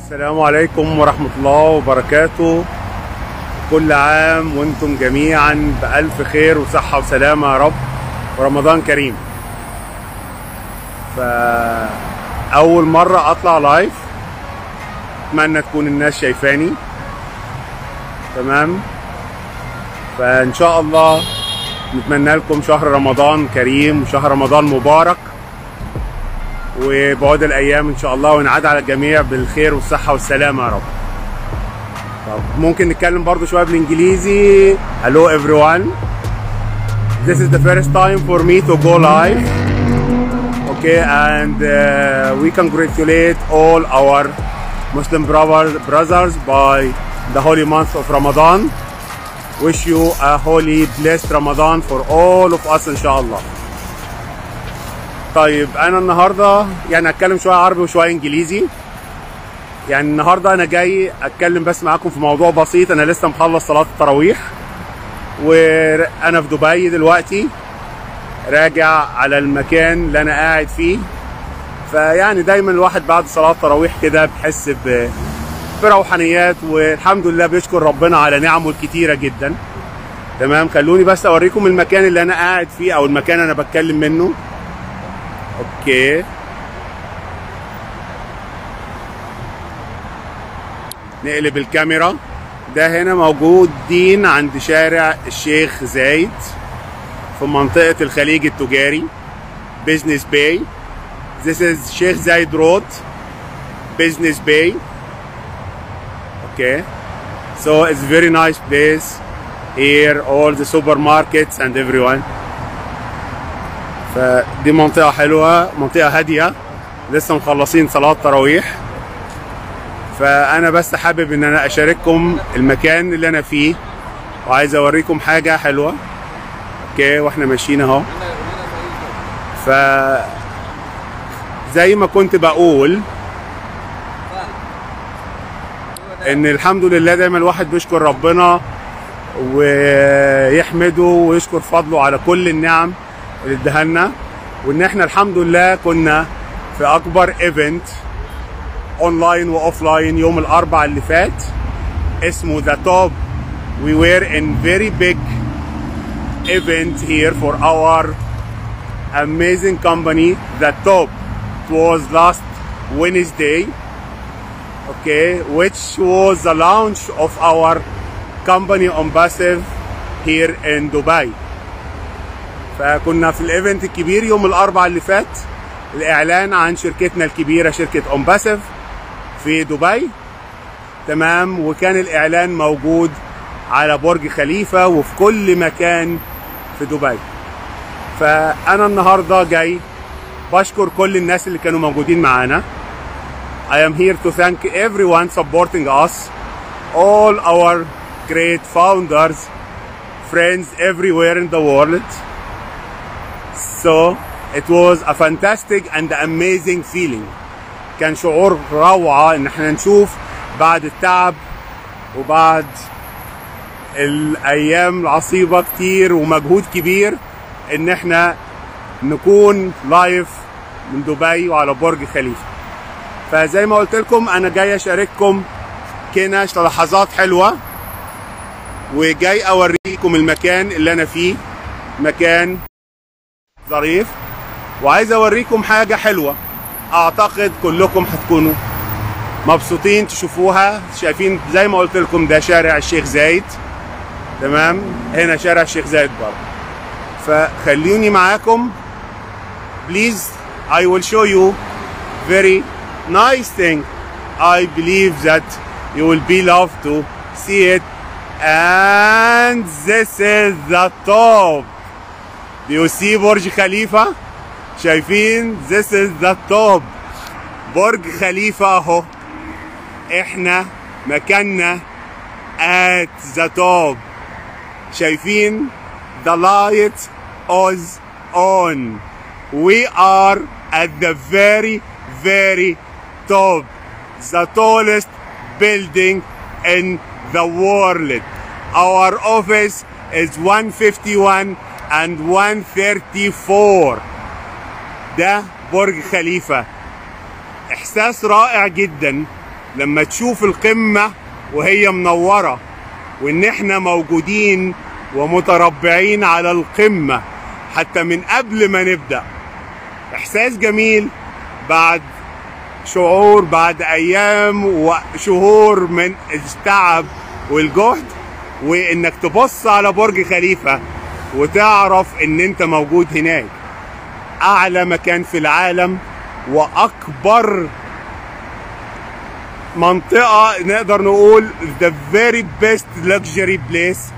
السلام عليكم ورحمة الله وبركاته كل عام وانتم جميعا بألف خير وصحة وسلامة يا رب ورمضان كريم فأول مرة أطلع لايف أتمنى تكون الناس شايفاني تمام فإن شاء الله نتمنى لكم شهر رمضان كريم وشهر رمضان مبارك وبعد الايام ان شاء الله ونعاد على الجميع بالخير والصحه والسلامه يا رب طب ممكن نتكلم برضو شويه بالانجليزي hello everyone this is the first time for me to go live okay and uh, we congratulate all our muslim brothers brothers by the holy month of ramadan wish you a holy blessed ramadan for all of us ان شاء الله طيب انا النهارده يعني هتكلم شويه عربي وشويه انجليزي يعني النهارده انا جاي اتكلم بس معاكم في موضوع بسيط انا لسه مخلص صلاه التراويح وانا في دبي دلوقتي راجع على المكان اللي انا قاعد فيه فيعني دايما الواحد بعد صلاه التراويح كده بيحس ب بروحانيات والحمد لله بيشكر ربنا على نعمه الكتيره جدا تمام خلوني بس اوريكم المكان اللي انا قاعد فيه او المكان انا بتكلم منه اوكي نقلب الكاميرا ده هنا موجودين عند شارع الشيخ زايد في منطقة الخليج التجاري بيزنس باي This is Sheikh Zayed Road Business Bay Okay So it's very nice place here all the supermarkets and everyone فدي منطقة حلوة منطقة هادية لسه مخلصين صلاة تراويح فأنا بس حابب إن أنا أشارككم المكان اللي أنا فيه وعايز أوريكم حاجة حلوة أوكي وإحنا ماشيين أهو ف زي ما كنت بقول إن الحمد لله دايما الواحد بيشكر ربنا ويحمده ويشكر فضله على كل النعم اللي اداها لنا وان احنا الحمد لله كنا في اكبر ايفنت اونلاين واوفلاين يوم الاربعاء اللي فات اسمه ذا توب we were in very big event here for our amazing company the top it was last Wednesday okay which was the launch of our company on Passive here in Dubai فكنا في الايفنت الكبير يوم الاربعاء اللي فات الاعلان عن شركتنا الكبيره شركه امباسيف في دبي تمام وكان الاعلان موجود على برج خليفه وفي كل مكان في دبي فانا النهارده جاي بشكر كل الناس اللي كانوا موجودين معانا I am here to thank everyone supporting us all our great founders friends everywhere in the world So it was a fantastic and amazing feeling. كان شعور روعة ان احنا نشوف بعد التعب وبعد الايام العصيبة كتير ومجهود كبير ان احنا نكون لايف من دبي وعلى برج خليفة فزي ما قلت لكم انا جاي اشارككم كده لحظات حلوة وجاي اوريكم المكان اللي انا فيه مكان ظريف وعايز اوريكم حاجه حلوه اعتقد كلكم هتكونوا مبسوطين تشوفوها شايفين زي ما قلت لكم ده شارع الشيخ زايد تمام هنا شارع الشيخ زايد برضه فخليوني معاكم بليز I will show you very nice thing I believe that you will be love to see it and this is the top Do you see برج خليفة؟ شايفين؟ This is the top برج خليفة اهو احنا مكاننا at the top شايفين؟ The light is on We are at the very very top the tallest building in the world Our office is 151 and 134 ده برج خليفة احساس رائع جدا لما تشوف القمة وهي منورة وان احنا موجودين ومتربعين على القمة حتى من قبل ما نبدأ احساس جميل بعد شعور بعد ايام وشهور من التعب والجهد وانك تبص على برج خليفة وتعرف ان انت موجود هناك اعلى مكان في العالم واكبر منطقة نقدر نقول the very best luxury place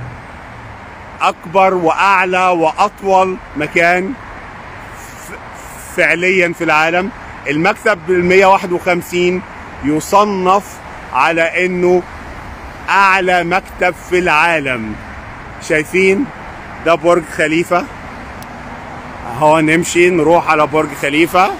اكبر واعلى واطول مكان فعليا في العالم المكتب ال 151 يصنف على انه اعلى مكتب في العالم شايفين ده برج خليفه اهو نمشي نروح على برج خليفه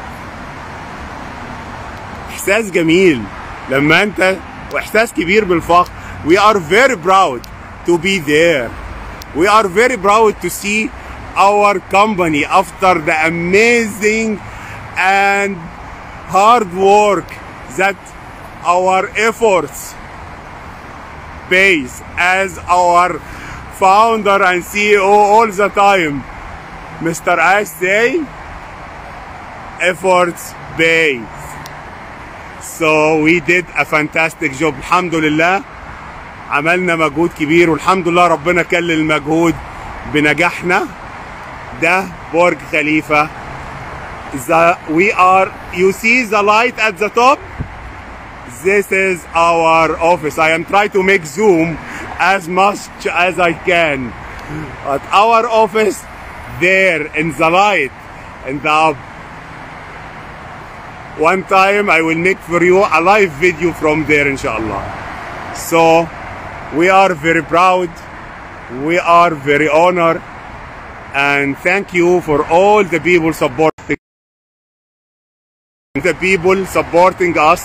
احساس جميل لما انت واحساس كبير بالفخر we are very proud to be there we are very proud to see our company after the amazing and hard work that our efforts pays as our founder and CEO all the time Mr. Ash say efforts pays so we did a fantastic job الحمد لله عملنا مجهود كبير والحمد لله ربنا كلل المجهود بنجاحنا ده برج خليفة the, we are you see the light at the top this is our office I am trying to make zoom as much as I can at our office there in the light in the up one time I will make for you a live video from there inshallah so we are very proud we are very honored and thank you for all the people supporting the people supporting us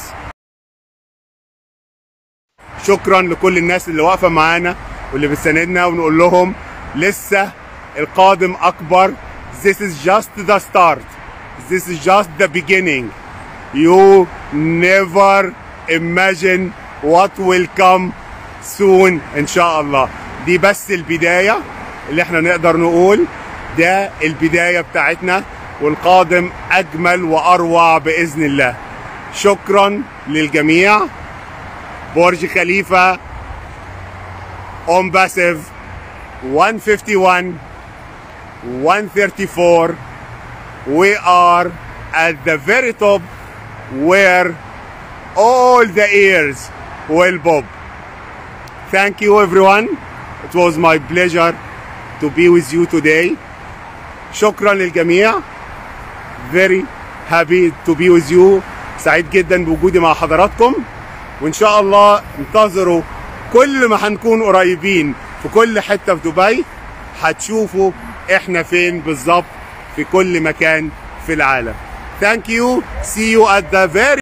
شكرا لكل الناس اللي واقفه معانا واللي بتساندنا ونقول لهم لسه القادم اكبر this is just the start this is just the beginning you never imagine what will come soon ان شاء الله دي بس البدايه اللي احنا نقدر نقول ده البدايه بتاعتنا والقادم اجمل واروع باذن الله شكرا للجميع برج خليفه اون باسيف 151 134 we are at the very top where all the ears will bob thank you everyone it was my pleasure to be with you today شكرا للجميع very happy to be with you سعيد جدا بوجودي مع حضراتكم وان شاء الله انتظروا كل ما هنكون قريبين في كل حته في دبي هتشوفوا احنا فين بالظبط في كل مكان في العالم thank you see you at the very